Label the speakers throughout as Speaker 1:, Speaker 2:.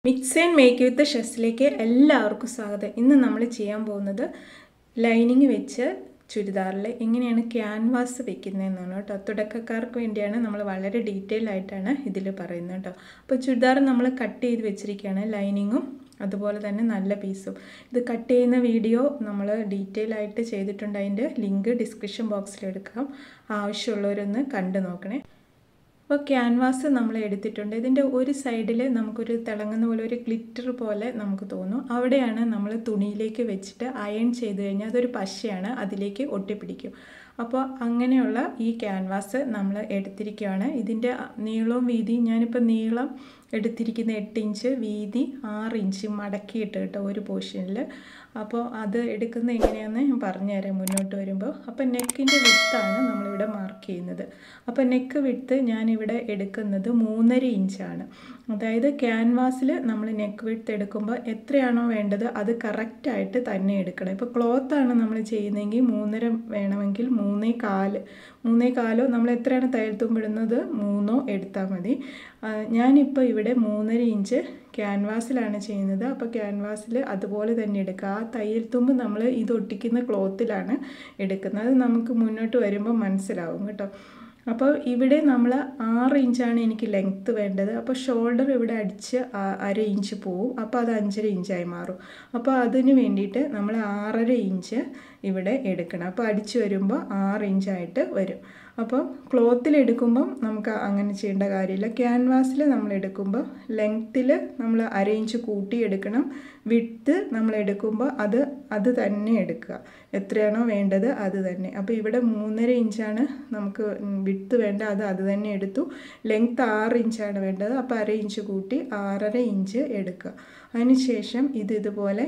Speaker 1: mix and make with ഷെസ്സിലേക്ക് എല്ലാവർക്കും സ്വാഗതം ഇന്ന് നമ്മൾ ചെയ്യാൻ പോകുന്നത് ലൈനിങ് വെച്ച് ചുരിദാറിൽ എങ്ങനെയാണ് ക്യാൻവാസ് വെക്കുന്നതെന്നാണ് കേട്ടോ തുടക്കക്കാർക്ക് വേണ്ടിയാണ് നമ്മൾ വളരെ ഡീറ്റെയിൽ ആയിട്ടാണ് ഇതിൽ പറയുന്നത് കേട്ടോ അപ്പോൾ ചുരിദാർ നമ്മൾ കട്ട് ചെയ്ത് വെച്ചിരിക്കുകയാണ് ലൈനിങ്ങും അതുപോലെ തന്നെ നല്ല പീസും ഇത് കട്ട് ചെയ്യുന്ന വീഡിയോ നമ്മൾ ഡീറ്റെയിൽ ആയിട്ട് ചെയ്തിട്ടുണ്ട് അതിൻ്റെ ലിങ്ക് ഡിസ്ക്രിപ്ഷൻ ബോക്സിൽ എടുക്കാം ആവശ്യമുള്ളവരൊന്ന് കണ്ടു നോക്കണേ അപ്പോൾ ക്യാൻവാസ് നമ്മൾ എടുത്തിട്ടുണ്ട് ഇതിൻ്റെ ഒരു സൈഡിൽ നമുക്കൊരു തിളങ്ങുന്ന പോലെ ഒരു ഗ്ലിറ്റർ പോലെ നമുക്ക് തോന്നും അവിടെയാണ് നമ്മൾ തുണിയിലേക്ക് വെച്ചിട്ട് അയൺ ചെയ്ത് കഴിഞ്ഞാൽ അതൊരു പശയാണ് അതിലേക്ക് ഒട്ടിപ്പിടിക്കും അപ്പോൾ അങ്ങനെയുള്ള ഈ ക്യാൻവാസ് നമ്മൾ എടുത്തിരിക്കുകയാണ് ഇതിൻ്റെ നീളവും വീതിയും ഞാനിപ്പോൾ നീളം എടുത്തിരിക്കുന്ന എട്ട് ഇഞ്ച് വീതി ആറ് ഇഞ്ച് മടക്കിയിട്ട് കേട്ടോ ഒരു പോർഷനിൽ അപ്പോൾ അത് എടുക്കുന്ന എങ്ങനെയാണെന്ന് ഞാൻ പറഞ്ഞുതരാം മുന്നോട്ട് വരുമ്പോൾ അപ്പോൾ നെക്കിൻ്റെ വിത്താണ് നമ്മളിവിടെ മാർക്ക് ചെയ്യുന്നത് അപ്പോൾ നെക്ക് വിട്ട് ഞാനിവിടെ എടുക്കുന്നത് മൂന്നര ഇഞ്ചാണ് അതായത് ക്യാൻവാസിൽ നമ്മൾ നെക്ക് വിട്ട് എടുക്കുമ്പോൾ എത്രയാണോ വേണ്ടത് അത് കറക്റ്റായിട്ട് തന്നെ എടുക്കണം ഇപ്പോൾ ക്ലോത്താണ് നമ്മൾ ചെയ്യുന്നതെങ്കിൽ മൂന്നര വേണമെങ്കിൽ മൂന്നേ കാല് മൂന്നേ കാലോ നമ്മൾ എത്രയാണ് തയ്യൽ തുമ്പിടുന്നത് മൂന്നോ എടുത്താൽ മതി ഞാനിപ്പോൾ ഇവിടെ മൂന്നര ഇഞ്ച് ക്യാൻവാസിലാണ് ചെയ്യുന്നത് അപ്പോൾ ക്യാൻവാസിൽ അതുപോലെ തന്നെ എടുക്കുക ആ തയ്യൽ തുമ്പ് നമ്മൾ ഇത് ഒട്ടിക്കുന്ന ക്ലോത്തിലാണ് എടുക്കുന്നത് അത് നമുക്ക് മുന്നോട്ട് വരുമ്പോൾ മനസ്സിലാവും കേട്ടോ അപ്പോൾ ഇവിടെ നമ്മൾ ആറ് ഇഞ്ചാണ് എനിക്ക് ലെങ്ത്ത് വേണ്ടത് അപ്പോൾ ഷോൾഡർ ഇവിടെ അടിച്ച് അര ഇഞ്ച് പോവും അപ്പോൾ അത് അഞ്ചര ഇഞ്ചായി മാറും അപ്പോൾ അതിന് വേണ്ടിയിട്ട് നമ്മൾ ആറര ഇഞ്ച് ഇവിടെ എടുക്കണം അപ്പോൾ അടിച്ച് വരുമ്പോൾ ആറ് ഇഞ്ചായിട്ട് വരും അപ്പം ക്ലോത്തിൽ എടുക്കുമ്പം നമുക്ക് അങ്ങനെ ചെയ്യേണ്ട കാര്യമില്ല ക്യാൻവാസിൽ നമ്മൾ എടുക്കുമ്പോൾ ലെങ്ത്തിൽ നമ്മൾ അര ഇഞ്ച് കൂട്ടി എടുക്കണം വിട്ട് നമ്മൾ എടുക്കുമ്പോൾ അത് അത് തന്നെ എടുക്കുക എത്രയാണോ വേണ്ടത് അത് തന്നെ അപ്പോൾ ഇവിടെ മൂന്നര ഇഞ്ചാണ് നമുക്ക് വിട്ട് വേണ്ട അത് അത് തന്നെ എടുത്തു ലെങ്ത്ത് ആറ് ഇഞ്ചാണ് വേണ്ടത് അപ്പോൾ അര ഇഞ്ച് കൂട്ടി ആറര ഇഞ്ച് എടുക്കുക അതിനുശേഷം ഇത് ഇതുപോലെ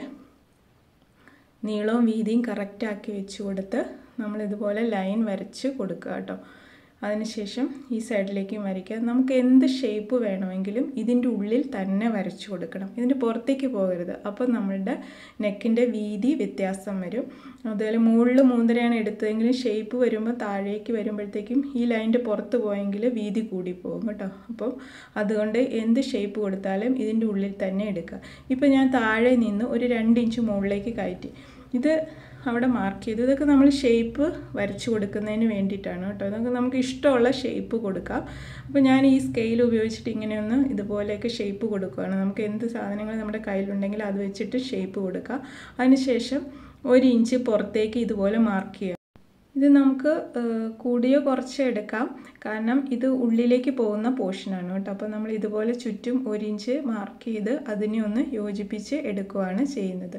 Speaker 1: നീളവും വീതിയും കറക്റ്റാക്കി വെച്ച് കൊടുത്ത് നമ്മളിതുപോലെ ലൈൻ വരച്ച് കൊടുക്കുക കേട്ടോ അതിനുശേഷം ഈ സൈഡിലേക്കും വരയ്ക്കുക നമുക്ക് എന്ത് ഷേപ്പ് വേണമെങ്കിലും ഇതിൻ്റെ ഉള്ളിൽ തന്നെ വരച്ചു കൊടുക്കണം ഇതിൻ്റെ പുറത്തേക്ക് പോകരുത് അപ്പോൾ നമ്മളുടെ നെക്കിൻ്റെ വീതി വ്യത്യാസം വരും അതുപോലെ മുകളിൽ മൂന്നരയാണ് എടുത്തതെങ്കിലും ഷേപ്പ് വരുമ്പോൾ താഴേക്ക് വരുമ്പോഴത്തേക്കും ഈ ലൈൻ്റെ പുറത്ത് പോയെങ്കിൽ വീതി കൂടി പോകും കേട്ടോ അപ്പോൾ അതുകൊണ്ട് എന്ത് ഷേപ്പ് കൊടുത്താലും ഇതിൻ്റെ ഉള്ളിൽ തന്നെ എടുക്കുക ഇപ്പോൾ ഞാൻ താഴെ നിന്ന് ഒരു രണ്ട് ഇഞ്ച് മുകളിലേക്ക് കയറ്റി ഇത് അവിടെ മാർക്ക് ചെയ്തു ഇതൊക്കെ നമ്മൾ ഷേപ്പ് വരച്ചു കൊടുക്കുന്നതിന് വേണ്ടിയിട്ടാണ് കേട്ടോ ഇതൊക്കെ നമുക്ക് ഇഷ്ടമുള്ള ഷേപ്പ് കൊടുക്കാം അപ്പോൾ ഞാൻ ഈ സ്കെയിൽ ഉപയോഗിച്ചിട്ട് ഇങ്ങനെയൊന്ന് ഇതുപോലെയൊക്കെ ഷേപ്പ് കൊടുക്കുകയാണ് നമുക്ക് എന്ത് സാധനങ്ങൾ നമ്മുടെ കയ്യിലുണ്ടെങ്കിൽ അത് വെച്ചിട്ട് ഷേപ്പ് കൊടുക്കാം അതിനുശേഷം ഒരു ഇഞ്ച് പുറത്തേക്ക് ഇതുപോലെ മാർക്ക് ചെയ്യുക ഇത് നമുക്ക് കൂടിയോ കുറച്ചോ എടുക്കാം കാരണം ഇത് ഉള്ളിലേക്ക് പോകുന്ന പോർഷനാണ് കേട്ടോ അപ്പോൾ നമ്മൾ ഇതുപോലെ ചുറ്റും ഒരു ഇഞ്ച് മാർക്ക് ചെയ്ത് അതിനെ ഒന്ന് യോജിപ്പിച്ച് എടുക്കുകയാണ് ചെയ്യുന്നത്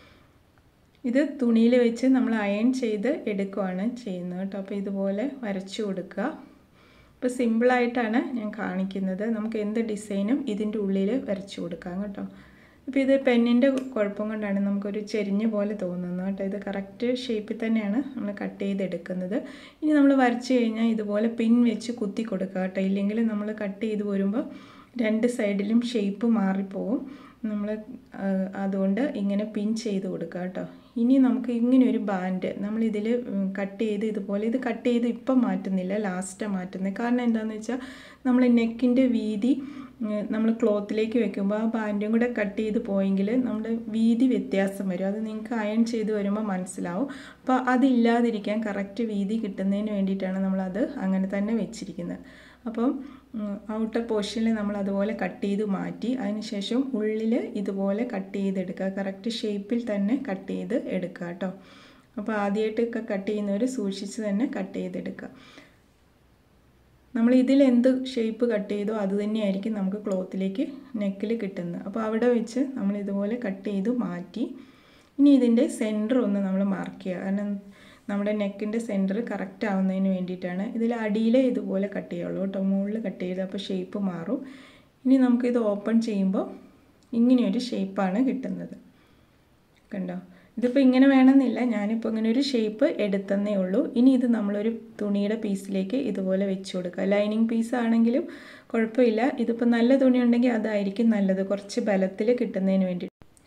Speaker 1: ഇത് തുണിയിൽ വെച്ച് നമ്മൾ അയൺ ചെയ്ത് എടുക്കുകയാണ് ചെയ്യുന്നത് കേട്ടോ അപ്പോൾ ഇതുപോലെ വരച്ചു കൊടുക്കുക ഇപ്പോൾ സിമ്പിളായിട്ടാണ് ഞാൻ കാണിക്കുന്നത് നമുക്ക് എന്ത് ഡിസൈനും ഇതിൻ്റെ ഉള്ളിൽ വരച്ചു കൊടുക്കാം കേട്ടോ ഇപ്പോൾ ഇത് പെന്നിൻ്റെ കുഴപ്പം കൊണ്ടാണ് നമുക്കൊരു ചെരിഞ്ഞ പോലെ തോന്നുന്നത് കേട്ടോ ഇത് കറക്റ്റ് ഷേപ്പിൽ തന്നെയാണ് നമ്മൾ കട്ട് ചെയ്തെടുക്കുന്നത് ഇനി നമ്മൾ വരച്ച് കഴിഞ്ഞാൽ ഇതുപോലെ പിൻ വെച്ച് കുത്തി കൊടുക്കുക കേട്ടോ ഇല്ലെങ്കിൽ നമ്മൾ കട്ട് ചെയ്ത് വരുമ്പോൾ രണ്ട് സൈഡിലും ഷേപ്പ് മാറിപ്പോവും നമ്മൾ അതുകൊണ്ട് ഇങ്ങനെ പിൻ ചെയ്ത് കൊടുക്കുക കേട്ടോ ഇനി നമുക്ക് ഇങ്ങനെ ഒരു ബാൻഡ് നമ്മൾ ഇതിൽ കട്ട് ചെയ്ത് ഇതുപോലെ ഇത് കട്ട് ചെയ്ത് ഇപ്പം മാറ്റുന്നില്ല ലാസ്റ്റാണ് മാറ്റുന്നത് കാരണം എന്താണെന്ന് വെച്ചാൽ നമ്മൾ നെക്കിൻ്റെ വീതി നമ്മൾ ക്ലോത്തിലേക്ക് വെക്കുമ്പോൾ ആ ബാൻഡും കൂടെ കട്ട് ചെയ്ത് പോയെങ്കിൽ നമ്മുടെ വീതി വ്യത്യാസം വരും അത് നിങ്ങൾക്ക് അയൺ ചെയ്ത് വരുമ്പോൾ മനസ്സിലാവും അപ്പോൾ അതില്ലാതിരിക്കാൻ കറക്റ്റ് വീതി കിട്ടുന്നതിന് വേണ്ടിയിട്ടാണ് നമ്മളത് അങ്ങനെ തന്നെ വെച്ചിരിക്കുന്നത് അപ്പം ഔട്ടർ പോർഷനിൽ നമ്മൾ അതുപോലെ കട്ട് ചെയ്ത് മാറ്റി അതിനുശേഷം ഉള്ളിൽ ഇതുപോലെ കട്ട് ചെയ്തെടുക്കുക കറക്റ്റ് ഷേപ്പിൽ തന്നെ കട്ട് ചെയ്ത് എടുക്കുക കേട്ടോ അപ്പോൾ ആദ്യമായിട്ടൊക്കെ കട്ട് ചെയ്യുന്നവർ സൂക്ഷിച്ച് തന്നെ കട്ട് ചെയ്തെടുക്കുക നമ്മൾ ഇതിൽ എന്ത് ഷേപ്പ് കട്ട് ചെയ്തോ അത് തന്നെയായിരിക്കും നമുക്ക് ക്ലോത്തിലേക്ക് നെക്കിൽ കിട്ടുന്നത് അപ്പോൾ അവിടെ വെച്ച് നമ്മൾ ഇതുപോലെ കട്ട് ചെയ്ത് മാറ്റി ഇനി ഇതിൻ്റെ സെൻറ്റർ ഒന്ന് നമ്മൾ മാർക്ക് ചെയ്യുക കാരണം നമ്മുടെ നെക്കിൻ്റെ സെൻറ്റർ കറക്റ്റ് ആവുന്നതിന് വേണ്ടിയിട്ടാണ് ഇതിൽ അടിയിൽ ഇതുപോലെ കട്ട് ചെയ്യുള്ളൂ കേട്ടോ മുകളിൽ കട്ട് ചെയ്ത് അപ്പോൾ ഷേപ്പ് മാറും ഇനി നമുക്കിത് ഓപ്പൺ ചെയ്യുമ്പോൾ ഇങ്ങനെയൊരു ഷേപ്പാണ് കിട്ടുന്നത് കണ്ടോ ഇതിപ്പോൾ ഇങ്ങനെ വേണമെന്നില്ല ഞാനിപ്പോൾ ഇങ്ങനെ ഒരു ഷേപ്പ് എടുത്തന്നേ ഉള്ളൂ ഇനി ഇത് നമ്മളൊരു തുണിയുടെ പീസിലേക്ക് ഇതുപോലെ വെച്ച് കൊടുക്കുക ലൈനിങ് പീസ് ആണെങ്കിലും കുഴപ്പമില്ല ഇതിപ്പോൾ നല്ല തുണി ഉണ്ടെങ്കിൽ അതായിരിക്കും നല്ലത് കുറച്ച് ബലത്തിൽ കിട്ടുന്നതിന് വേണ്ടി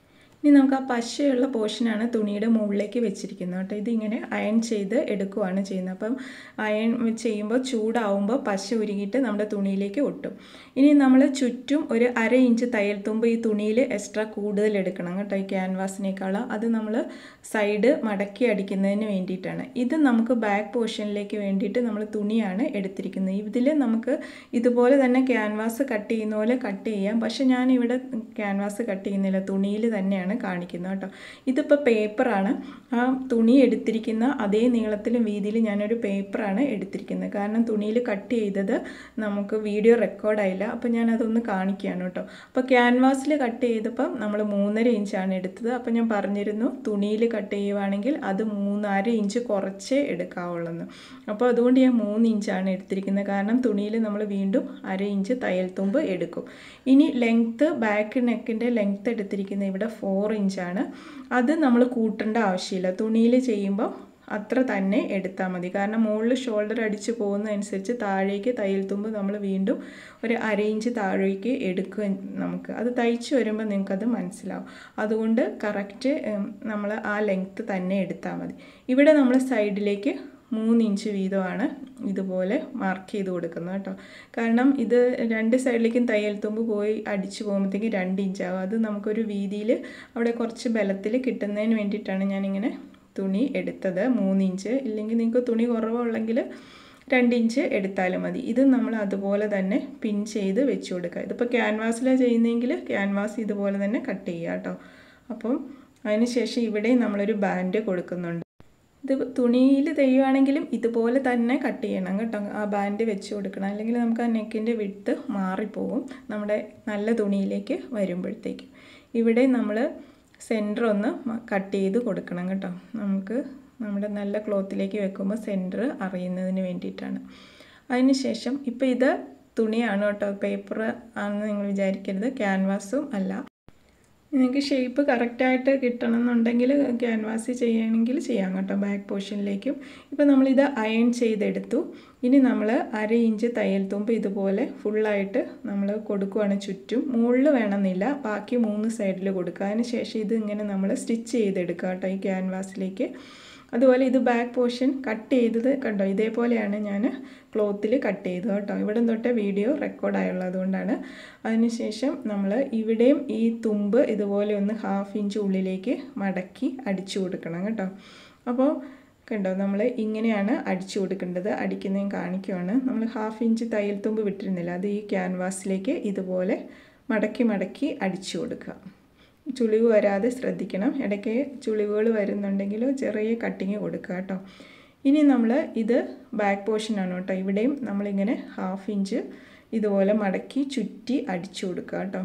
Speaker 1: ഇനി നമുക്ക് ആ പശയുള്ള പോർഷനാണ് തുണിയുടെ മുകളിലേക്ക് വെച്ചിരിക്കുന്നത് കേട്ടോ ഇതിങ്ങനെ അയൺ ചെയ്ത് എടുക്കുവാണ് ചെയ്യുന്നത് അപ്പം അയൺ ചെയ്യുമ്പോൾ ചൂടാവുമ്പോൾ പശ ഉരുകിയിട്ട് നമ്മുടെ തുണിയിലേക്ക് ഒട്ടും ഇനി നമ്മൾ ചുറ്റും ഒരു അര ഇഞ്ച് തയ്യൽ തുമ്പ് ഈ തുണിയിൽ എക്സ്ട്രാ കൂടുതൽ എടുക്കണം കേട്ടോ ഈ ക്യാൻവാസിനേക്കാൾ അത് നമ്മൾ സൈഡ് മടക്കി അടിക്കുന്നതിന് വേണ്ടിയിട്ടാണ് ഇത് നമുക്ക് ബാക്ക് പോർഷനിലേക്ക് വേണ്ടിയിട്ട് നമ്മൾ തുണിയാണ് എടുത്തിരിക്കുന്നത് ഇതിൽ നമുക്ക് ഇതുപോലെ തന്നെ ക്യാൻവാസ് കട്ട് ചെയ്യുന്ന പോലെ കട്ട് ചെയ്യാം പക്ഷേ ഞാൻ ഇവിടെ ക്യാൻവാസ് കട്ട് ചെയ്യുന്നില്ല തുണിയിൽ തന്നെയാണ് കാണിക്കുന്നത് കേട്ടോ ഇതിപ്പോൾ പേപ്പറാണ് ആ തുണി എടുത്തിരിക്കുന്ന അതേ നീളത്തിലും വീതിയിലും ഞാനൊരു പേപ്പറാണ് എടുത്തിരിക്കുന്നത് കാരണം തുണിയിൽ കട്ട് ചെയ്തത് നമുക്ക് വീഡിയോ റെക്കോർഡായില്ല അപ്പോൾ ഞാൻ അതൊന്ന് കാണിക്കുകയാണ് കേട്ടോ അപ്പോൾ ക്യാൻവാസിൽ കട്ട് ചെയ്തപ്പം നമ്മൾ മൂന്നര ഇഞ്ചാണ് എടുത്തത് അപ്പോൾ ഞാൻ പറഞ്ഞിരുന്നു തുണിയിൽ കട്ട് ചെയ്യുവാണെങ്കിൽ അത് മൂന്നര ഇഞ്ച് കുറച്ചേ എടുക്കാവുള്ളൂ അപ്പോൾ അതുകൊണ്ട് ഞാൻ മൂന്ന് ഇഞ്ചാണ് എടുത്തിരിക്കുന്നത് കാരണം തുണിയിൽ നമ്മൾ വീണ്ടും അര ഇഞ്ച് തയ്യൽ തുമ്പ് എടുക്കും ഇനി ലെങ്ത്ത് ബാക്ക് നെക്കിൻ്റെ ലെങ്ത്ത് എടുത്തിരിക്കുന്നത് ഇവിടെ ഫോർ ഇഞ്ചാണ് അത് നമ്മൾ കൂട്ടേണ്ട ആവശ്യമില്ല തുണിയിൽ ചെയ്യുമ്പോൾ അത്ര തന്നെ എടുത്താൽ മതി കാരണം മുകളിൽ ഷോൾഡർ അടിച്ച് പോകുന്നതനുസരിച്ച് താഴേക്ക് തയ്യൽ തുമ്പ് നമ്മൾ വീണ്ടും ഒരു അര ഇഞ്ച് താഴേക്ക് എടുക്കുക നമുക്ക് അത് തയ്ച്ച് വരുമ്പോൾ നിങ്ങൾക്കത് മനസ്സിലാവും അതുകൊണ്ട് കറക്റ്റ് നമ്മൾ ആ ലെങ്ത്ത് തന്നെ എടുത്താൽ മതി ഇവിടെ നമ്മൾ സൈഡിലേക്ക് മൂന്ന് ഇഞ്ച് വീതമാണ് ഇതുപോലെ മാർക്ക് ചെയ്ത് കൊടുക്കുന്നത് കേട്ടോ കാരണം ഇത് രണ്ട് സൈഡിലേക്കും തയ്യൽ തുമ്പ് പോയി അടിച്ചു പോകുമ്പോഴത്തേക്കും രണ്ട് ഇഞ്ചാകും അത് നമുക്കൊരു വീതിയിൽ അവിടെ കുറച്ച് ബലത്തിൽ കിട്ടുന്നതിന് വേണ്ടിയിട്ടാണ് ഞാനിങ്ങനെ തുണി എടുത്തത് മൂന്ന് ഇഞ്ച് ഇല്ലെങ്കിൽ നിങ്ങൾക്ക് തുണി കുറവുള്ളെങ്കിൽ രണ്ട് ഇഞ്ച് എടുത്താലും മതി ഇത് നമ്മൾ അതുപോലെ തന്നെ പിൻ ചെയ്ത് വെച്ച് കൊടുക്കുക ഇതിപ്പോൾ ക്യാൻവാസിലാണ് ചെയ്യുന്നതെങ്കിൽ ക്യാൻവാസ് ഇതുപോലെ തന്നെ കട്ട് ചെയ്യുക കേട്ടോ അപ്പം അതിന് ശേഷം ഇവിടെ നമ്മളൊരു ബാൻഡ് കൊടുക്കുന്നുണ്ട് ഇത് തുണിയിൽ തെയ്യുവാണെങ്കിലും ഇതുപോലെ തന്നെ കട്ട് ചെയ്യണം കേട്ടോ ആ ബാൻഡ് വെച്ച് കൊടുക്കണം അല്ലെങ്കിൽ നമുക്ക് ആ നെക്കിൻ്റെ വിട്ട് മാറിപ്പോകും നമ്മുടെ നല്ല തുണിയിലേക്ക് വരുമ്പോഴത്തേക്കും ഇവിടെ നമ്മൾ സെൻറ്റർ ഒന്ന് കട്ട് ചെയ്ത് കൊടുക്കണം കേട്ടോ നമുക്ക് നമ്മുടെ നല്ല ക്ലോത്തിലേക്ക് വെക്കുമ്പോൾ സെൻറ്റർ അറിയുന്നതിന് വേണ്ടിയിട്ടാണ് അതിനുശേഷം ഇപ്പോൾ ഇത് തുണിയാണ് കേട്ടോ പേപ്പർ ആണെന്ന് നിങ്ങൾ വിചാരിക്കരുത് ക്യാൻവാസും അല്ല നിങ്ങൾക്ക് ഷേപ്പ് കറക്റ്റായിട്ട് കിട്ടണം എന്നുണ്ടെങ്കിൽ ക്യാൻവാസ് ചെയ്യണമെങ്കിൽ ചെയ്യാം കേട്ടോ ബാക്ക് പോർഷനിലേക്കും ഇപ്പോൾ നമ്മളിത് അയൺ ചെയ്തെടുത്തു ഇനി നമ്മൾ അര ഇഞ്ച് തയ്യൽ തുമ്പ് ഇതുപോലെ ഫുള്ളായിട്ട് നമ്മൾ കൊടുക്കുകയാണ് ചുറ്റും മുകളിൽ വേണമെന്നില്ല ബാക്കി മൂന്ന് സൈഡിൽ കൊടുക്കുക അതിന് ശേഷം ഇത് ഇങ്ങനെ നമ്മൾ സ്റ്റിച്ച് ചെയ്തെടുക്കുക കേട്ടോ ഈ ക്യാൻവാസിലേക്ക് അതുപോലെ ഇത് ബാക്ക് പോർഷൻ കട്ട് ചെയ്തത് കണ്ടോ ഇതേപോലെയാണ് ഞാൻ ക്ലോത്തിൽ കട്ട് ചെയ്തത് കേട്ടോ ഇവിടെ തൊട്ടേ വീഡിയോ റെക്കോർഡായുള്ളത് അതുകൊണ്ടാണ് അതിനുശേഷം നമ്മൾ ഇവിടെയും ഈ തുമ്പ് ഇതുപോലെ ഒന്ന് ഹാഫ് ഇഞ്ച് ഉള്ളിലേക്ക് മടക്കി അടിച്ചു കൊടുക്കണം കേട്ടോ അപ്പോൾ കണ്ടോ നമ്മൾ ഇങ്ങനെയാണ് അടിച്ചു കൊടുക്കേണ്ടത് അടിക്കുന്നതും കാണിക്കുവാണ് നമ്മൾ ഹാഫ് ഇഞ്ച് തയ്യൽ തുമ്പ് വിട്ടിരുന്നില്ല അത് ഈ ക്യാൻവാസിലേക്ക് ഇതുപോലെ മടക്കി മടക്കി അടിച്ചു കൊടുക്കുക ചുളിവ് വരാതെ ശ്രദ്ധിക്കണം ഇടയ്ക്ക് ചുളിവുകൾ വരുന്നുണ്ടെങ്കിൽ ചെറിയ കട്ടിങ് കൊടുക്കുക കേട്ടോ ഇനി നമ്മൾ ഇത് ബാക്ക് പോർഷനാണ് കേട്ടോ ഇവിടെയും നമ്മളിങ്ങനെ ഹാഫ് ഇഞ്ച് ഇതുപോലെ മടക്കി ചുറ്റി അടിച്ചു കൊടുക്കുക കേട്ടോ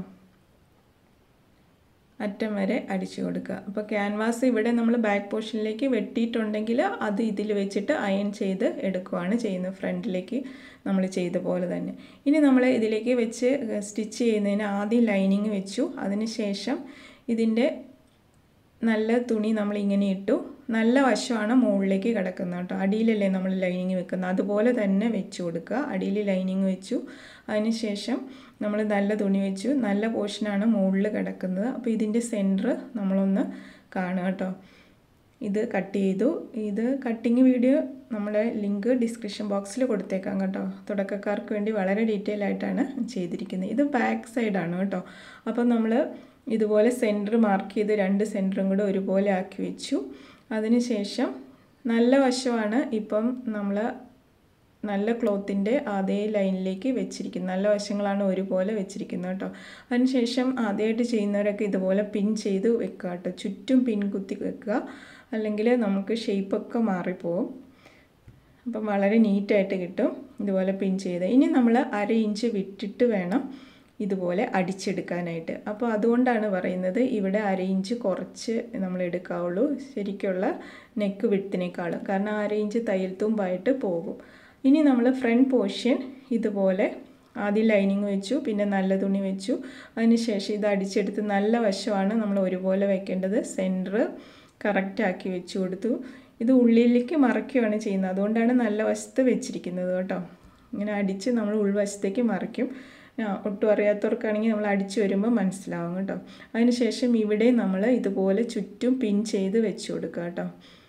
Speaker 1: അറ്റം വരെ അടിച്ചു കൊടുക്കുക അപ്പോൾ ക്യാൻവാസ് ഇവിടെ നമ്മൾ ബാക്ക് പോർഷനിലേക്ക് വെട്ടിയിട്ടുണ്ടെങ്കിൽ അത് ഇതിൽ വെച്ചിട്ട് അയൺ ചെയ്ത് എടുക്കുകയാണ് ചെയ്യുന്നത് ഫ്രണ്ടിലേക്ക് നമ്മൾ ചെയ്ത പോലെ തന്നെ ഇനി നമ്മൾ ഇതിലേക്ക് വെച്ച് സ്റ്റിച്ച് ചെയ്യുന്നതിന് ആദ്യം ലൈനിങ് വെച്ചു അതിന് ശേഷം ഇതിൻ്റെ നല്ല തുണി നമ്മൾ ഇങ്ങനെ ഇട്ടു നല്ല വശമാണ് മുകളിലേക്ക് കിടക്കുന്നത് കേട്ടോ അടിയിലല്ലേ നമ്മൾ ലൈനിങ് വെക്കുന്നത് അതുപോലെ തന്നെ വെച്ച് കൊടുക്കുക അടിയിൽ ലൈനിങ് വെച്ചു അതിന് ശേഷം നമ്മൾ നല്ല തുണി വെച്ചു നല്ല പോർഷനാണ് മുകളിൽ കിടക്കുന്നത് അപ്പോൾ ഇതിൻ്റെ സെൻറ്റർ നമ്മളൊന്ന് കാണുക കേട്ടോ ഇത് കട്ട് ചെയ്തു ഇത് കട്ടിങ് വീഡിയോ നമ്മുടെ ലിങ്ക് ഡിസ്ക്രിപ്ഷൻ ബോക്സിൽ കൊടുത്തേക്കാം കേട്ടോ തുടക്കക്കാർക്ക് വേണ്ടി വളരെ ഡീറ്റെയിൽ ആയിട്ടാണ് ചെയ്തിരിക്കുന്നത് ഇത് ബാക്ക് സൈഡാണ് കേട്ടോ അപ്പോൾ നമ്മൾ ഇതുപോലെ സെൻറ്റർ മാർക്ക് ചെയ്ത് രണ്ട് സെൻറ്ററും കൂടെ ഒരുപോലെ ആക്കി വെച്ചു അതിനുശേഷം നല്ല വശമാണ് ഇപ്പം നമ്മൾ നല്ല ക്ലോത്തിൻ്റെ അതേ ലൈനിലേക്ക് വെച്ചിരിക്കുന്നത് നല്ല വശങ്ങളാണ് ഒരുപോലെ വെച്ചിരിക്കുന്നത് കേട്ടോ അതിനുശേഷം ആദ്യമായിട്ട് ചെയ്യുന്നവരൊക്കെ ഇതുപോലെ പിൻ ചെയ്ത് വെക്കുക കേട്ടോ ചുറ്റും പിൻ കുത്തി വെക്കുക അല്ലെങ്കിൽ നമുക്ക് ഷേപ്പൊക്കെ മാറിപ്പോവും അപ്പം വളരെ നീറ്റായിട്ട് കിട്ടും ഇതുപോലെ പിൻ ചെയ്ത് ഇനി നമ്മൾ അര ഇഞ്ച് വിട്ടിട്ട് വേണം ഇതുപോലെ അടിച്ചെടുക്കാനായിട്ട് അപ്പോൾ അതുകൊണ്ടാണ് പറയുന്നത് ഇവിടെ അര ഇഞ്ച് കുറച്ച് നമ്മൾ എടുക്കാവുള്ളൂ ശരിക്കുള്ള നെക്ക് വിട്ടിനേക്കാളും കാരണം അര ഇഞ്ച് തയ്യൽ തുമ്പായിട്ട് പോകും ഇനി നമ്മൾ ഫ്രണ്ട് പോർഷൻ ഇതുപോലെ ആദ്യം ലൈനിങ് വെച്ചു പിന്നെ നല്ല തുണി വെച്ചു അതിനുശേഷം ഇത് അടിച്ചെടുത്ത് നല്ല വശമാണ് നമ്മൾ ഒരുപോലെ വെക്കേണ്ടത് സെൻറ്റർ കറക്റ്റാക്കി വെച്ചു കൊടുത്തു ഇത് ഉള്ളിലേക്ക് മറയ്ക്കുകയാണ് ചെയ്യുന്നത് അതുകൊണ്ടാണ് നല്ല വശത്ത് വെച്ചിരിക്കുന്നത് കേട്ടോ ഇങ്ങനെ അടിച്ച് നമ്മൾ ഉൾവശത്തേക്ക് മറിക്കും ആ ഒട്ടും അറിയാത്തവർക്കാണെങ്കിൽ നമ്മൾ അടിച്ചു വരുമ്പോൾ മനസ്സിലാവും കേട്ടോ അതിനുശേഷം ഇവിടെ നമ്മൾ ഇതുപോലെ ചുറ്റും പിൻ ചെയ്ത് വെച്ച് കൊടുക്കുക കേട്ടോ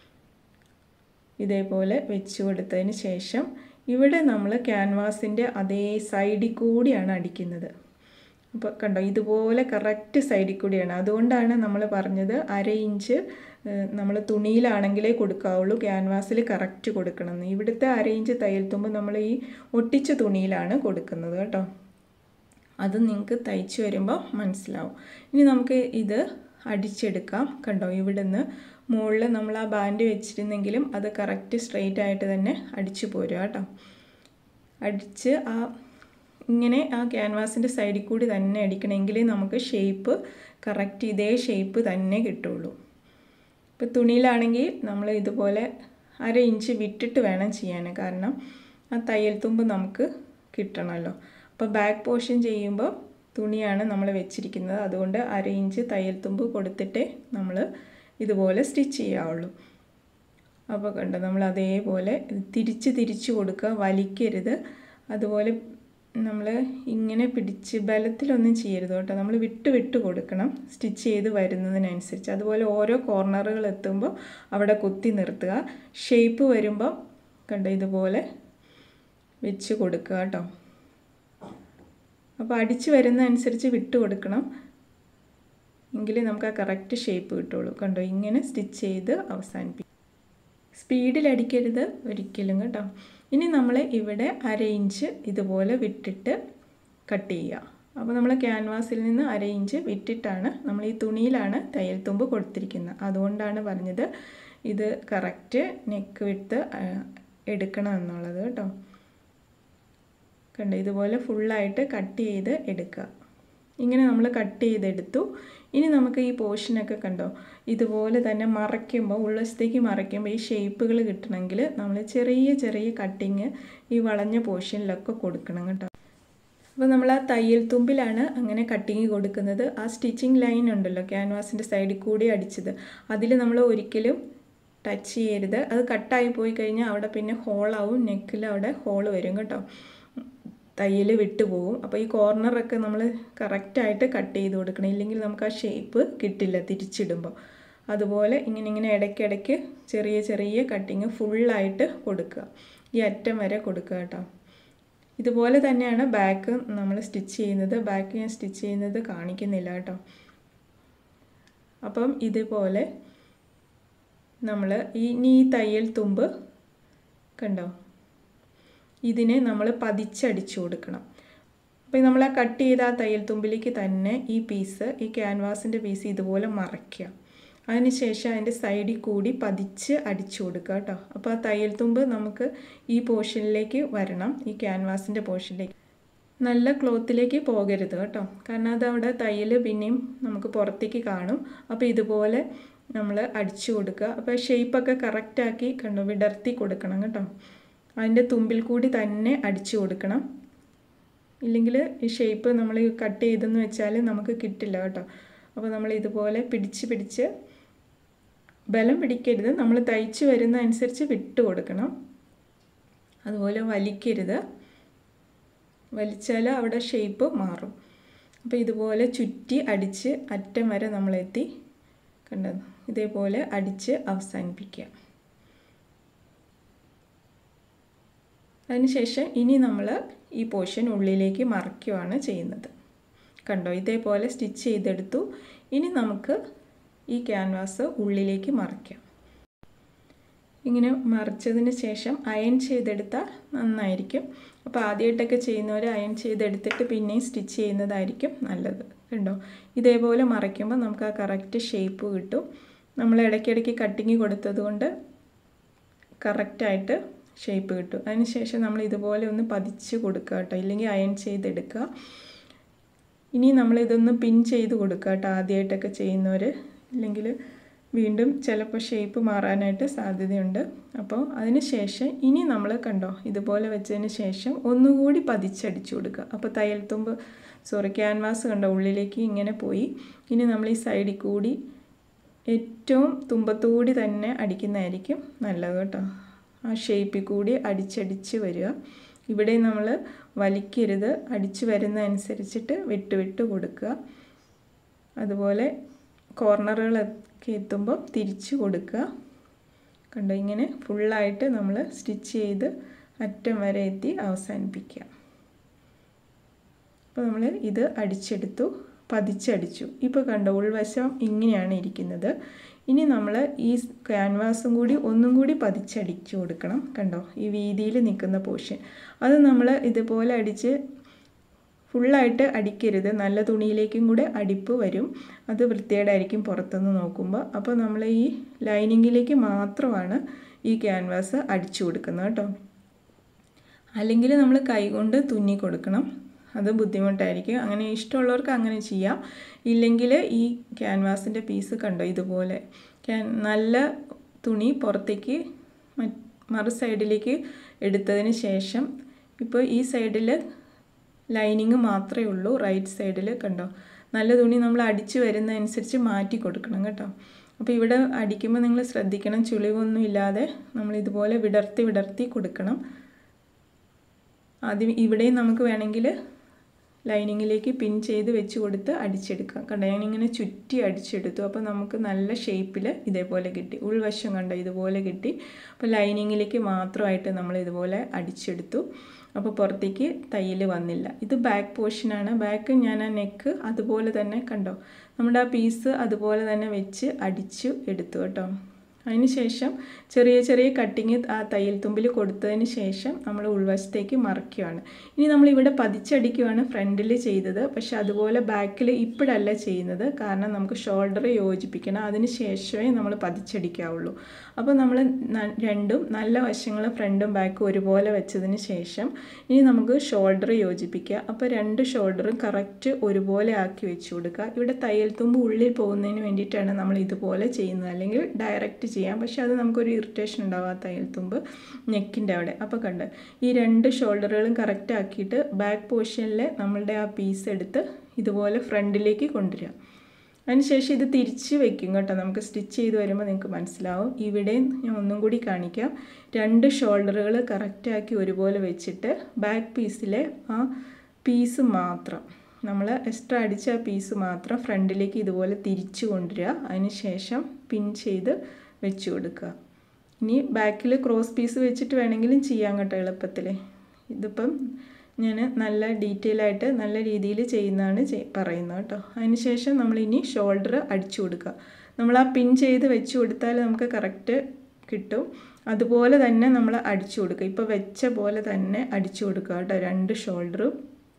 Speaker 1: ഇതേപോലെ വെച്ച് കൊടുത്തതിന് ശേഷം ഇവിടെ നമ്മൾ ക്യാൻവാസിൻ്റെ അതേ സൈഡിൽ കൂടിയാണ് അടിക്കുന്നത് അപ്പോൾ കണ്ടോ ഇതുപോലെ കറക്റ്റ് സൈഡിൽ കൂടിയാണ് അതുകൊണ്ടാണ് നമ്മൾ പറഞ്ഞത് അര ഇഞ്ച് നമ്മൾ തുണിയിലാണെങ്കിലേ കൊടുക്കാവുള്ളൂ ക്യാൻവാസിൽ കറക്റ്റ് കൊടുക്കണം എന്ന് ഇവിടുത്തെ അര ഇഞ്ച് തയ്യൽ തുമ്പ് നമ്മൾ ഈ ഒട്ടിച്ച തുണിയിലാണ് കൊടുക്കുന്നത് കേട്ടോ അത് നിങ്ങൾക്ക് തയ്ച്ച് വരുമ്പോൾ മനസ്സിലാവും ഇനി നമുക്ക് ഇത് അടിച്ചെടുക്കാം കണ്ടോ ഇവിടുന്ന് മുകളിൽ നമ്മൾ ആ ബാൻഡ് വെച്ചിരുന്നെങ്കിലും അത് കറക്റ്റ് സ്ട്രെയിറ്റ് ആയിട്ട് തന്നെ അടിച്ചു പോരുക കേട്ടോ അടിച്ച് ആ ഇങ്ങനെ ആ ക്യാൻവാസിൻ്റെ സൈഡിൽ കൂടി തന്നെ അടിക്കണമെങ്കിൽ നമുക്ക് ഷേപ്പ് കറക്റ്റ് ഇതേ ഷേപ്പ് തന്നെ കിട്ടുള്ളൂ ഇപ്പോൾ തുണിയിലാണെങ്കിൽ നമ്മൾ ഇതുപോലെ അര ഇഞ്ച് വിട്ടിട്ട് വേണം ചെയ്യാൻ കാരണം ആ തയ്യൽ തുമ്പ് നമുക്ക് കിട്ടണമല്ലോ അപ്പോൾ ബാക്ക് പോർഷൻ ചെയ്യുമ്പോൾ തുണിയാണ് നമ്മൾ വെച്ചിരിക്കുന്നത് അതുകൊണ്ട് അര ഇഞ്ച് തയ്യൽ തുമ്പ് കൊടുത്തിട്ടേ നമ്മൾ ഇതുപോലെ സ്റ്റിച്ച് ചെയ്യാവുള്ളൂ അപ്പോൾ കണ്ടോ നമ്മൾ അതേപോലെ തിരിച്ച് തിരിച്ച് കൊടുക്കുക വലിക്കരുത് അതുപോലെ നമ്മൾ ഇങ്ങനെ പിടിച്ച് ബലത്തിലൊന്നും ചെയ്യരുത് കേട്ടോ നമ്മൾ വിട്ട് വിട്ട് കൊടുക്കണം സ്റ്റിച്ച് ചെയ്ത് വരുന്നതിനനുസരിച്ച് അതുപോലെ ഓരോ കോർണറുകൾ എത്തുമ്പോൾ അവിടെ കുത്തി നിർത്തുക ഷേപ്പ് വരുമ്പോൾ കണ്ടോ ഇതുപോലെ വെച്ച് കൊടുക്കുക കേട്ടോ അപ്പോൾ അടിച്ച് വരുന്നതനുസരിച്ച് വിട്ട് കൊടുക്കണം എങ്കിലേ നമുക്ക് ആ കറക്റ്റ് ഷേപ്പ് കിട്ടുള്ളൂ കണ്ടോ ഇങ്ങനെ സ്റ്റിച്ച് ചെയ്ത് അവസാനിപ്പിക്കും സ്പീഡിൽ അടിക്കരുത് ഒരിക്കലും കേട്ടോ ഇനി നമ്മൾ ഇവിടെ അര ഇഞ്ച് ഇതുപോലെ വിട്ടിട്ട് കട്ട് ചെയ്യുക അപ്പോൾ നമ്മൾ ക്യാൻവാസിൽ നിന്ന് അര ഇഞ്ച് വിട്ടിട്ടാണ് നമ്മൾ ഈ തുണിയിലാണ് തയ്യൽ തുമ്പ് കൊടുത്തിരിക്കുന്നത് അതുകൊണ്ടാണ് പറഞ്ഞത് ഇത് കറക്റ്റ് നെക്ക് വിട്ട് എടുക്കണം എന്നുള്ളത് കേട്ടോ കണ്ടോ ഇതുപോലെ ഫുള്ളായിട്ട് കട്ട് ചെയ്ത് എടുക്കുക ഇങ്ങനെ നമ്മൾ കട്ട് ചെയ്തെടുത്തു ഇനി നമുക്ക് ഈ പോർഷനൊക്കെ കണ്ടോ ഇതുപോലെ തന്നെ മറയ്ക്കുമ്പോൾ ഉള്ളവശത്തേക്ക് മറയ്ക്കുമ്പോൾ ഈ ഷേപ്പുകൾ കിട്ടണമെങ്കിൽ നമ്മൾ ചെറിയ ചെറിയ കട്ടിങ് ഈ വളഞ്ഞ പോർഷനിലൊക്കെ കൊടുക്കണം കേട്ടോ അപ്പോൾ നമ്മൾ ആ തയ്യൽ തുമ്പിലാണ് അങ്ങനെ കട്ടിങ് കൊടുക്കുന്നത് ആ സ്റ്റിച്ചിങ് ലൈൻ ഉണ്ടല്ലോ ക്യാൻവാസിൻ്റെ സൈഡിൽ കൂടി അടിച്ചത് അതിൽ നമ്മൾ ഒരിക്കലും ടച്ച് ചെയ്യരുത് അത് കട്ടായി പോയി കഴിഞ്ഞാൽ അവിടെ പിന്നെ ഹോളാവും നെക്കിൽ അവിടെ ഹോൾ വരും കേട്ടോ തയ്യൽ വിട്ടുപോകും അപ്പോൾ ഈ കോർണറൊക്കെ നമ്മൾ കറക്റ്റായിട്ട് കട്ട് ചെയ്ത് കൊടുക്കണം ഇല്ലെങ്കിൽ നമുക്ക് ആ ഷേപ്പ് കിട്ടില്ല തിരിച്ചിടുമ്പോൾ അതുപോലെ ഇങ്ങനെ ഇങ്ങനെ ഇടയ്ക്കിടയ്ക്ക് ചെറിയ ചെറിയ കട്ടിങ് ഫുള്ളായിട്ട് കൊടുക്കുക ഈ അറ്റം വരെ കൊടുക്കുക കേട്ടോ ഇതുപോലെ തന്നെയാണ് ബാക്ക് നമ്മൾ സ്റ്റിച്ച് ചെയ്യുന്നത് ബാക്ക് ഞാൻ സ്റ്റിച്ച് ചെയ്യുന്നത് കാണിക്കുന്നില്ല കേട്ടോ അപ്പം ഇതുപോലെ നമ്മൾ ഈ ഈ തയ്യൽ തുമ്പ് കണ്ടോ ഇതിനെ നമ്മൾ പതിച്ചടിച്ചു കൊടുക്കണം അപ്പോൾ നമ്മൾ ആ കട്ട് ചെയ്ത ആ തയ്യൽ തുമ്പിലേക്ക് തന്നെ ഈ പീസ് ഈ ക്യാൻവാസിൻ്റെ പീസ് ഇതുപോലെ മറയ്ക്കുക അതിനുശേഷം അതിൻ്റെ സൈഡിൽ കൂടി പതിച്ച് അടിച്ചു കൊടുക്കുക കേട്ടോ അപ്പോൾ ആ തയ്യൽ തുമ്പ് നമുക്ക് ഈ പോർഷനിലേക്ക് വരണം ഈ ക്യാൻവാസിൻ്റെ പോർഷനിലേക്ക് നല്ല ക്ലോത്തിലേക്ക് പോകരുത് കേട്ടോ കാരണം അത് അവിടെ തയ്യൽ പിന്നെയും നമുക്ക് പുറത്തേക്ക് കാണും അപ്പോൾ ഇതുപോലെ നമ്മൾ അടിച്ചു കൊടുക്കുക അപ്പോൾ ഷേപ്പൊക്കെ കറക്റ്റാക്കി കണ്ടോ വിടർത്തി കൊടുക്കണം കേട്ടോ അതിൻ്റെ തുമ്പിൽ കൂടി തന്നെ അടിച്ചു കൊടുക്കണം ഇല്ലെങ്കിൽ ഈ ഷേപ്പ് നമ്മൾ കട്ട് ചെയ്തെന്ന് വെച്ചാൽ നമുക്ക് കിട്ടില്ല കേട്ടോ അപ്പോൾ നമ്മൾ ഇതുപോലെ പിടിച്ച് പിടിച്ച് ബലം പിടിക്കരുത് നമ്മൾ തയ്ച്ച് വരുന്ന അനുസരിച്ച് വിട്ട് കൊടുക്കണം അതുപോലെ വലിക്കരുത് വലിച്ചാൽ അവിടെ ഷേപ്പ് മാറും അപ്പോൾ ഇതുപോലെ ചുറ്റി അടിച്ച് അറ്റം വരെ നമ്മളെത്തി കണ്ടത് ഇതേപോലെ അടിച്ച് അവസാനിപ്പിക്കുക അതിനുശേഷം ഇനി നമ്മൾ ഈ പോർഷൻ ഉള്ളിലേക്ക് മറയ്ക്കുകയാണ് ചെയ്യുന്നത് കണ്ടോ ഇതേപോലെ സ്റ്റിച്ച് ചെയ്തെടുത്തു ഇനി നമുക്ക് ഈ ക്യാൻവാസ് ഉള്ളിലേക്ക് മറയ്ക്കാം ഇങ്ങനെ മറിച്ചതിന് ശേഷം അയൺ ചെയ്തെടുത്താൽ നന്നായിരിക്കും അപ്പോൾ ആദ്യമായിട്ടൊക്കെ ചെയ്യുന്നവർ അയൺ ചെയ്തെടുത്തിട്ട് പിന്നെയും സ്റ്റിച്ച് ചെയ്യുന്നതായിരിക്കും നല്ലത് കണ്ടോ ഇതേപോലെ മറയ്ക്കുമ്പോൾ നമുക്ക് ആ കറക്റ്റ് ഷേപ്പ് കിട്ടും നമ്മൾ ഇടയ്ക്കിടയ്ക്ക് കട്ടിങ് കൊടുത്തത് കൊണ്ട് കറക്റ്റായിട്ട് ഷേപ്പ് കിട്ടും അതിനുശേഷം നമ്മൾ ഇതുപോലെ ഒന്ന് പതിച്ച് കൊടുക്കുക കേട്ടോ ഇല്ലെങ്കിൽ അയൺ ചെയ്തെടുക്കുക ഇനി നമ്മളിതൊന്ന് പിൻ ചെയ്ത് കൊടുക്കുക കേട്ടോ ആദ്യമായിട്ടൊക്കെ ചെയ്യുന്നവർ ഇല്ലെങ്കിൽ വീണ്ടും ചിലപ്പോൾ ഷേപ്പ് മാറാനായിട്ട് സാധ്യതയുണ്ട് അപ്പോൾ അതിന് ശേഷം ഇനി നമ്മൾ കണ്ടോ ഇതുപോലെ വെച്ചതിന് ശേഷം ഒന്നുകൂടി പതിച്ചടിച്ചു കൊടുക്കുക അപ്പോൾ തയ്യൽ തുമ്പ് സോറി ക്യാൻവാസ് കണ്ടോ ഉള്ളിലേക്ക് ഇങ്ങനെ പോയി ഇനി നമ്മൾ ഈ സൈഡിൽ കൂടി ഏറ്റവും തുമ്പത്തുകൂടി തന്നെ അടിക്കുന്നതായിരിക്കും നല്ലത് കേട്ടോ ആ ഷേപ്പിൽ കൂടി അടിച്ചടിച്ച് വരിക ഇവിടെ നമ്മൾ വലിക്കരുത് അടിച്ചു വരുന്നതനുസരിച്ചിട്ട് വിട്ട് വിട്ട് കൊടുക്കുക അതുപോലെ കോർണറുകളൊക്കെ എത്തുമ്പോൾ തിരിച്ച് കൊടുക്കുക കണ്ടോ ഇങ്ങനെ ഫുള്ളായിട്ട് നമ്മൾ സ്റ്റിച്ച് ചെയ്ത് അറ്റം വരെ എത്തി അവസാനിപ്പിക്കുക അപ്പോൾ നമ്മൾ ഇത് അടിച്ചെടുത്തു പതിച്ചടിച്ചു ഇപ്പോൾ കണ്ടോ ഉൾവശം ഇങ്ങനെയാണ് ഇരിക്കുന്നത് ഇനി നമ്മൾ ഈ ക്യാൻവാസും കൂടി ഒന്നും കൂടി പതിച്ചടിച്ചു കൊടുക്കണം കണ്ടോ ഈ വീതിയിൽ നിൽക്കുന്ന പോർഷൻ അത് നമ്മൾ ഇതുപോലെ അടിച്ച് ഫുള്ളായിട്ട് അടിക്കരുത് നല്ല തുണിയിലേക്കും കൂടെ അടിപ്പ് വരും അത് വൃത്തികേടായിരിക്കും പുറത്തുനിന്ന് നോക്കുമ്പോൾ അപ്പോൾ നമ്മൾ ഈ ലൈനിങ്ങിലേക്ക് മാത്രമാണ് ഈ ക്യാൻവാസ് അടിച്ചു കൊടുക്കുന്നത് കേട്ടോ അല്ലെങ്കിൽ നമ്മൾ കൈകൊണ്ട് തുന്നി കൊടുക്കണം അത് ബുദ്ധിമുട്ടായിരിക്കും അങ്ങനെ ഇഷ്ടമുള്ളവർക്ക് അങ്ങനെ ചെയ്യാം ഇല്ലെങ്കിൽ ഈ ക്യാൻവാസിൻ്റെ പീസ് കണ്ടോ ഇതുപോലെ ക്യാൻ നല്ല തുണി പുറത്തേക്ക് മറു സൈഡിലേക്ക് എടുത്തതിന് ശേഷം ഇപ്പോൾ ഈ സൈഡിൽ ലൈനിങ് മാത്രമേ ഉള്ളൂ റൈറ്റ് സൈഡിൽ കണ്ടോ നല്ല തുണി നമ്മൾ അടിച്ചു വരുന്നതനുസരിച്ച് മാറ്റി കൊടുക്കണം കേട്ടോ അപ്പോൾ ഇവിടെ അടിക്കുമ്പോൾ നിങ്ങൾ ശ്രദ്ധിക്കണം ചുളിവൊന്നും ഇല്ലാതെ നമ്മൾ ഇതുപോലെ വിടർത്തി വിടർത്തി കൊടുക്കണം ആദ്യം ഇവിടെയും നമുക്ക് വേണമെങ്കിൽ ലൈനിങ്ങിലേക്ക് പിൻ ചെയ്ത് വെച്ച് കൊടുത്ത് അടിച്ചെടുക്കാം കണ്ടോ ഞാനിങ്ങനെ ചുറ്റി അടിച്ചെടുത്തു അപ്പോൾ നമുക്ക് നല്ല ഷേപ്പിൽ ഇതേപോലെ കിട്ടി ഉൾവശം കണ്ടോ ഇതുപോലെ കിട്ടി അപ്പോൾ ലൈനിങ്ങിലേക്ക് മാത്രമായിട്ട് നമ്മൾ ഇതുപോലെ അടിച്ചെടുത്തു അപ്പോൾ പുറത്തേക്ക് തയ്യൽ വന്നില്ല ഇത് ബാക്ക് പോർഷനാണ് ബാക്ക് ഞാൻ ആ നെക്ക് അതുപോലെ തന്നെ കണ്ടോ നമ്മുടെ ആ പീസ് അതുപോലെ തന്നെ വെച്ച് അടിച്ചു എടുത്തു കേട്ടോ അതിന് ശേഷം ചെറിയ ചെറിയ കട്ടിങ് ആ തയ്യൽ തുമ്പിൽ കൊടുത്തതിന് ശേഷം നമ്മൾ ഉൾവശത്തേക്ക് മറയ്ക്കുകയാണ് ഇനി നമ്മൾ ഇവിടെ പതിച്ചടിക്കുകയാണ് ഫ്രണ്ടിൽ ചെയ്തത് പക്ഷെ അതുപോലെ ബാക്കിൽ ഇപ്പോഴല്ല ചെയ്യുന്നത് കാരണം നമുക്ക് ഷോൾഡർ യോജിപ്പിക്കണം അതിന് ശേഷമേ നമ്മൾ പതിച്ചടിക്കാവുള്ളൂ അപ്പോൾ നമ്മൾ രണ്ടും നല്ല വശങ്ങൾ ഫ്രണ്ടും ബാക്കും ഒരുപോലെ വെച്ചതിന് ശേഷം ഇനി നമുക്ക് ഷോൾഡർ യോജിപ്പിക്കുക അപ്പോൾ രണ്ട് ഷോൾഡറും കറക്റ്റ് ഒരുപോലെ ആക്കി വെച്ച് കൊടുക്കുക ഇവിടെ തയ്യൽ തുമ്പ് ഉള്ളിൽ പോകുന്നതിന് വേണ്ടിയിട്ടാണ് നമ്മൾ ഇതുപോലെ ചെയ്യുന്നത് അല്ലെങ്കിൽ ഡയറക്റ്റ് ചെയ്യാം പക്ഷേ അത് നമുക്കൊരു ഇറിറ്റേഷൻ ഉണ്ടാവും ആ തയ്യൽ തുമ്പ് നെക്കിൻ്റെ അവിടെ അപ്പോൾ കണ്ട് ഈ രണ്ട് ഷോൾഡറുകളും കറക്റ്റ് ആക്കിയിട്ട് ബാക്ക് പോർഷനിൽ നമ്മളുടെ ആ പീസ് എടുത്ത് ഇതുപോലെ ഫ്രണ്ടിലേക്ക് കൊണ്ടുവരിക അതിനുശേഷം ഇത് തിരിച്ച് വെക്കും കേട്ടോ നമുക്ക് സ്റ്റിച്ച് ചെയ്ത് വരുമ്പോൾ നിങ്ങൾക്ക് മനസ്സിലാവും ഇവിടെ ഞാൻ ഒന്നും കൂടി കാണിക്കാം രണ്ട് ഷോൾഡറുകൾ കറക്റ്റാക്കി ഒരുപോലെ വെച്ചിട്ട് ബാക്ക് പീസിലെ ആ പീസ് മാത്രം നമ്മൾ എക്സ്ട്രാ അടിച്ച ആ പീസ് മാത്രം ഫ്രണ്ടിലേക്ക് ഇതുപോലെ തിരിച്ചു കൊണ്ടുവരിക അതിന് ശേഷം പിൻ ചെയ്ത് വെച്ച് കൊടുക്കുക ഇനി ബാക്കിൽ ക്രോസ് പീസ് വെച്ചിട്ട് വേണമെങ്കിലും ചെയ്യാൻ കേട്ടോ എളുപ്പത്തിൽ ഇതിപ്പം ഞാൻ നല്ല ഡീറ്റെയിൽ ആയിട്ട് നല്ല രീതിയിൽ ചെയ്യുന്നതാണ് പറയുന്നത് കേട്ടോ അതിന് ശേഷം നമ്മളിനി ഷോൾഡർ അടിച്ചു കൊടുക്കുക നമ്മൾ ആ പിൻ ചെയ്ത് വെച്ച് കൊടുത്താൽ നമുക്ക് കറക്റ്റ് കിട്ടും അതുപോലെ തന്നെ നമ്മൾ അടിച്ചു കൊടുക്കുക ഇപ്പോൾ വെച്ച പോലെ തന്നെ അടിച്ചു കൊടുക്കുക കേട്ടോ രണ്ട് ഷോൾഡറും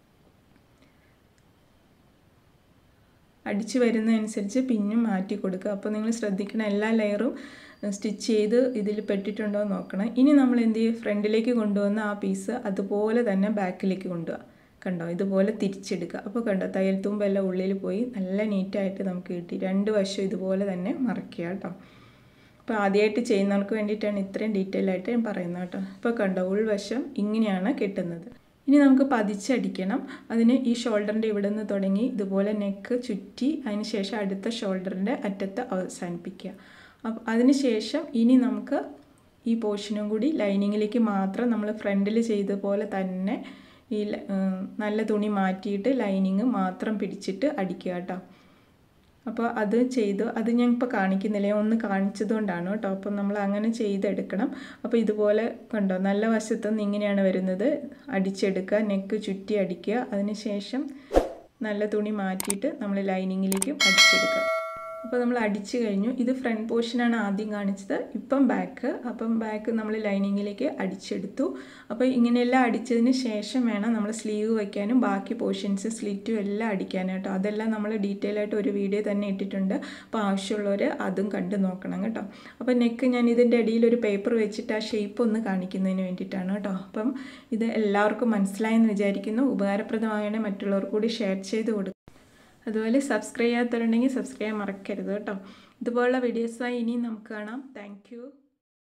Speaker 1: അടിച്ചു വരുന്നതനുസരിച്ച് പിന്നും മാറ്റി കൊടുക്കുക അപ്പോൾ നിങ്ങൾ ശ്രദ്ധിക്കണം എല്ലാ ലെയറും സ്റ്റിച്ച് ചെയ്ത് ഇതിൽ പെട്ടിട്ടുണ്ടോ എന്ന് നോക്കണം ഇനി നമ്മൾ എന്ത് ചെയ്യും ഫ്രണ്ടിലേക്ക് കൊണ്ടുവന്ന ആ പീസ് അതുപോലെ തന്നെ ബാക്കിലേക്ക് കൊണ്ടുപോകുക കണ്ടോ ഇതുപോലെ തിരിച്ചെടുക്കുക അപ്പോൾ കണ്ടോ തയ്യൽ തുമ്പെല്ലാം ഉള്ളിൽ പോയി നല്ല നീറ്റായിട്ട് നമുക്ക് കിട്ടി രണ്ട് വശം ഇതുപോലെ തന്നെ മറയ്ക്കുക കേട്ടോ അപ്പോൾ ആദ്യമായിട്ട് ചെയ്യുന്നവർക്ക് വേണ്ടിയിട്ടാണ് ഇത്രയും ഡീറ്റെയിൽ ആയിട്ട് ഞാൻ പറയുന്നത് കേട്ടോ ഇപ്പോൾ കണ്ടോ ഉൾവശം ഇങ്ങനെയാണ് കിട്ടുന്നത് ഇനി നമുക്ക് പതിച്ചടിക്കണം അതിന് ഈ ഷോൾഡറിൻ്റെ ഇവിടെ നിന്ന് തുടങ്ങി ഇതുപോലെ നെക്ക് ചുറ്റി അതിന് ശേഷം അടുത്ത ഷോൾഡറിൻ്റെ അറ്റത്ത് അവസാനിപ്പിക്കുക അപ്പം അതിന് ശേഷം ഇനി നമുക്ക് ഈ പോർഷനും കൂടി ലൈനിങ്ങിലേക്ക് മാത്രം നമ്മൾ ഫ്രണ്ടിൽ ചെയ്ത പോലെ തന്നെ ഈ നല്ല തുണി മാറ്റിയിട്ട് ലൈനിങ് മാത്രം പിടിച്ചിട്ട് അടിക്കുക കേട്ടോ അപ്പോൾ അത് ചെയ്തു അത് ഞാൻ ഇപ്പോൾ കാണിക്കുന്നില്ല ഒന്ന് കാണിച്ചതുകൊണ്ടാണ് കേട്ടോ അപ്പം നമ്മൾ അങ്ങനെ ചെയ്തെടുക്കണം അപ്പോൾ ഇതുപോലെ കണ്ടോ നല്ല വശത്തുനിന്ന് ഇങ്ങനെയാണ് വരുന്നത് അടിച്ചെടുക്കുക നെക്ക് ചുറ്റി അടിക്കുക അതിന് ശേഷം നല്ല തുണി മാറ്റിയിട്ട് നമ്മൾ ലൈനിങ്ങിലേക്കും അടിച്ചെടുക്കുക അപ്പോൾ നമ്മൾ അടിച്ചു കഴിഞ്ഞു ഇത് ഫ്രണ്ട് പോർഷനാണ് ആദ്യം കാണിച്ചത് ഇപ്പം ബാക്ക് അപ്പം ബാക്ക് നമ്മൾ ലൈനിങ്ങിലേക്ക് അടിച്ചെടുത്തു അപ്പോൾ ഇങ്ങനെയെല്ലാം അടിച്ചതിന് ശേഷം വേണം നമ്മൾ സ്ലീവ് വയ്ക്കാനും ബാക്കി പോർഷൻസ് സ്ലിറ്റും എല്ലാം അടിക്കാനും കേട്ടോ അതെല്ലാം നമ്മൾ ഡീറ്റെയിൽ ആയിട്ട് ഒരു വീഡിയോ തന്നെ ഇട്ടിട്ടുണ്ട് അപ്പോൾ ആവശ്യമുള്ളവർ അതും കണ്ടു നോക്കണം കേട്ടോ അപ്പോൾ നെക്ക് ഞാൻ ഇതിൻ്റെ അടിയിൽ ഒരു പേപ്പർ വെച്ചിട്ട് ആ ഷേപ്പ് ഒന്ന് കാണിക്കുന്നതിന് വേണ്ടിയിട്ടാണ് കേട്ടോ അപ്പം ഇത് എല്ലാവർക്കും മനസ്സിലായെന്ന് വിചാരിക്കുന്നു ഉപകാരപ്രദമായാണ് മറ്റുള്ളവർക്ക് കൂടി ഷെയർ ചെയ്ത് കൊടുക്കുക അതുപോലെ സബ്സ്ക്രൈബ് ചെയ്യാത്തവരുണ്ടെങ്കിൽ സബ്സ്ക്രൈബ് മറക്കരുത് കേട്ടോ ഇതുപോലുള്ള വീഡിയോസായി ഇനിയും നമുക്ക് കാണാം താങ്ക്